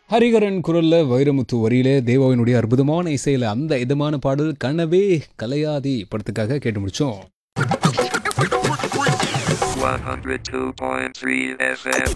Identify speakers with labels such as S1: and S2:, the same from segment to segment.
S1: ஹரிகரன் குரல்ல வைரமுத்து வரியிலே தேவாவினுடைய அற்புதமான இசையில அந்த இதமான பாடல் கனவே கலையாதி படத்துக்காக கேட்டு முடிச்சோம்
S2: 102.3 FM.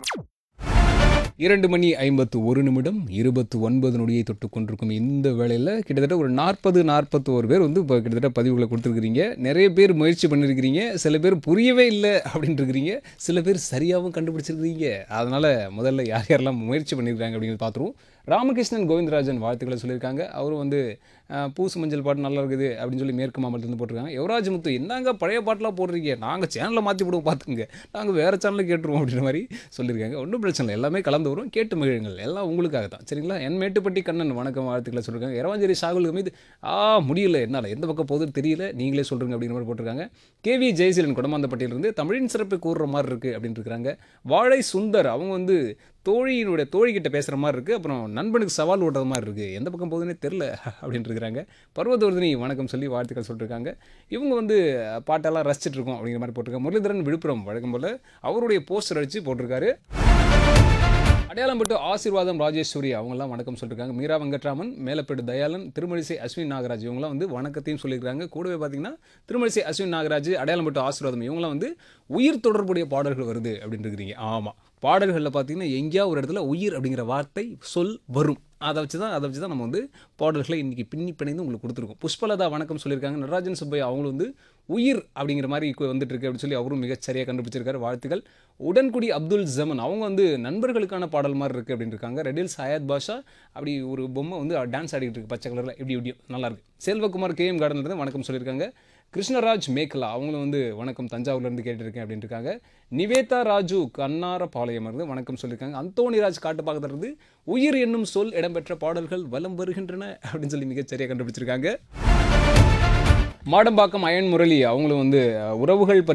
S1: இரண்டு மணி ஐம்பத்து ஒரு நிமிடம் இருபத்து ஒன்பது நொடியை தொட்டு கொண்டிருக்கும் இந்த வேளையில் கிட்டத்தட்ட ஒரு நாற்பது நாற்பத்தோரு பேர் வந்து இப்போ கிட்டத்தட்ட பதிவுகளை கொடுத்துருக்கிறீங்க நிறைய பேர் முயற்சி பண்ணியிருக்கிறீங்க சில பேர் புரியவே இல்லை அப்படின்ட்டு இருக்கிறீங்க சில பேர் சரியாகவும் கண்டுபிடிச்சிருக்கிறீங்க அதனால் முதல்ல யார் யாரெல்லாம் முயற்சி பண்ணியிருக்காங்க அப்படிங்கிறது பார்த்துருவோம் ராமகிருஷ்ணன் கோவிந்தராஜன் வாழ்த்துக்களை சொல்லியிருக்காங்க அவரும் வந்து அஹ், பூசு மஞ்சள் பாட்டு நல்லா இருக்குது அப்படின்னு சொல்லி மேற்கு மாவட்டத்துலேருந்து போட்டிருக்காங்க யுவராஜ் முத்து என்னங்க பழைய பாட்டெலாம் போடுறீங்க நாங்கள் சேனலை மாற்றி விடுவோம் பார்த்துக்குங்க நாங்கள் வேறு சேனலில் கேட்டுருவோம் அப்படின்ற மாதிரி சொல்லியிருக்காங்க ஒன்றும் பிரச்சனை இல்லை எல்லாமே கலந்து வரும் கேட்டு மகிழுங்கள் எல்லாம் உங்களுக்காக தான் சரிங்களா என் மேட்டுப்பட்டி கண்ணன் வணக்கம் வாழ்த்துக்களை சொல்லியிருக்காங்க இரவாஞ்சேரி சாகுல் மீது ஆ முடியல என்னால் எந்த பக்கம் போகுதுன்னு தெரியல நீங்களே சொல்கிறீங்க அப்படிங்கிற மாதிரி போட்டிருக்காங்க கேவி ஜெயசீலன் குடமாந்தப்பட்டியிலிருந்து தமிழின் சிறப்பை கூறுற மாதிரி இருக்குது அப்படின்னு இருக்கிறாங்க வாழை சுந்தர் அவங்க வந்து தோழியினுடைய தோழிக்கிட்ட பேசுகிற மாதிரி இருக்குது அப்புறம் நண்பனுக்கு சவால் ஓட்டுற மாதிரி இருக்குது எந்த பக்கம் போகுதுன்னே தெரில அப்படின்னு இருக்கிறாங்க பர்வதவர்தினி வணக்கம் சொல்லி வாழ்த்துக்கள் சொல்லியிருக்காங்க இவங்க வந்து பாட்டெல்லாம் ரசிச்சிட்டு இருக்கோம் அப்படிங்கிற மாதிரி போட்டிருக்காங்க முரளிதரன் விழுப்புரம் வழக்கம் போல் அவருடைய போஸ்டர் அடித்து போட்டிருக்காரு அடையாளம்பட்டு ஆசீர்வாதம் ராஜேஸ்வரி அவங்கெல்லாம் வணக்கம் சொல்லியிருக்காங்க மீரா வெங்கட்ராமன் மேலப்பேடு தயாளன் திருமழிசை அஸ்வின் நாகராஜ் இவங்களாம் வந்து வணக்கத்தையும் சொல்லியிருக்காங்க கூடவே பார்த்தீங்கன்னா திருமழிசை அஸ்வின் நாகராஜ் அடையாளம்பட்டு ஆசீர்வாதம் இவங்களாம் வந்து உயிர் தொடர்புடைய பாடல்கள் வருது அப்படின்னு இருக்கிறீங்க ஆமாம் பாடல்களில் பார்த்தீங்கன்னா எங்கேயா ஒரு இடத்துல உயிர் அப்படிங்கிற வார்த்தை சொல் வரும் அதை வச்சு தான் அதை வச்சு தான் நம்ம வந்து பாடல்களை இன்றைக்கி பின்னி பிணைந்து உங்களுக்கு கொடுத்துருக்கோம் புஷ்பலதா வணக்கம் சொல்லியிருக்காங்க நடராஜன் சுப்பையா அவங்களும் வந்து உயிர் அப்படிங்கிற மாதிரி இப்போ வந்துட்டு இருக்கு அப்படின்னு சொல்லி அவரும் மிகச் சரியாக கண்டுபிடிச்சிருக்காரு வாழ்த்துக்கள் உடன்குடி அப்துல் ஜமன் அவங்க வந்து நண்பர்களுக்கான பாடல் மாதிரி இருக்குது அப்படின்னு இருக்காங்க ரெடில்ஸ் ஹயாத் பாஷா அப்படி ஒரு பொம்மை வந்து டான்ஸ் ஆடிக்கிட்டு இருக்கு பச்சை கலரில் இப்படி இப்படியும் நல்லா இருக்கு செல்வகுமார் கேஎம் கார்டன்லேருந்து வணக்கம் சொல்லியிருக்காங்க கிருஷ்ணராஜ் மேக்கலா அவங்களும் வந்து வணக்கம் தஞ்சாவூர்லேருந்து கேட்டிருக்கேன் அப்படின்னு இருக்காங்க நிவேதா ராஜு கண்ணாரபாளையம் இருந்து வணக்கம் சொல்லியிருக்காங்க அந்தோணிராஜ் காட்டுப்பாக்கத்திலிருந்து உயிர் என்னும் சொல் இடம்பெற்ற பாடல்கள் வலம் வருகின்றன அப்படின்னு சொல்லி மிகச் சரியாக கண்டுபிடிச்சிருக்காங்க மாடம்பாக்கம் அயன் முரளி அவங்களும் வந்து அஹ், உறவுகள் பற்றி